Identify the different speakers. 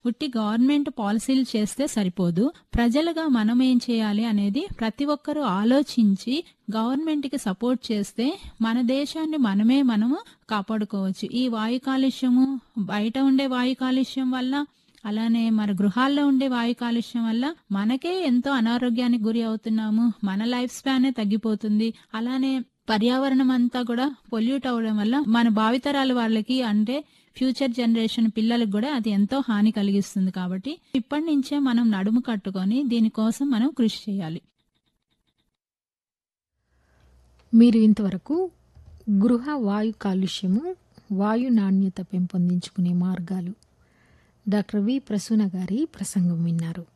Speaker 1: ఉట్టి గవర్నమెంట్ పాలసీలు చేస్తే సరిపోదు ప్రజలుగా మనం ఏం చేయాలి అనేది ప్రతి ఒక్కరూ ఆలోచించి గవర్నమెంట్ కి సపోర్ట్ చేస్తే మన దేశాన్ని మనమే మనము కాపాడుకోవచ్చు ఈ వాయు కాలుష్యము బయట ఉండే వాయు కాలుష్యం వల్ల అలానే మన గృహాల్లో ఉండే వాయు కాలుష్యం వల్ల మనకే ఎంతో అనారోగ్యానికి గురి అవుతున్నాము మన లైఫ్ స్పానే తగ్గిపోతుంది అలానే పర్యావరణం అంతా కూడా పొల్యూట్ అవడం వల్ల మన భావితరాల వాళ్ళకి అంటే ఫ్యూచర్ జనరేషన్ పిల్లలకు కూడా అది ఎంతో హాని కలిగిస్తుంది కాబట్టి ఇప్పటి నుంచే మనం నడుము కట్టుకొని దీనికోసం మనం కృషి చేయాలి
Speaker 2: మీరు ఇంతవరకు గృహ వాయు కాలుష్యము వాయు నాణ్యత పెంపొందించుకునే మార్గాలు డాక్టర్ వి ప్రసూన గారి ప్రసంగం విన్నారు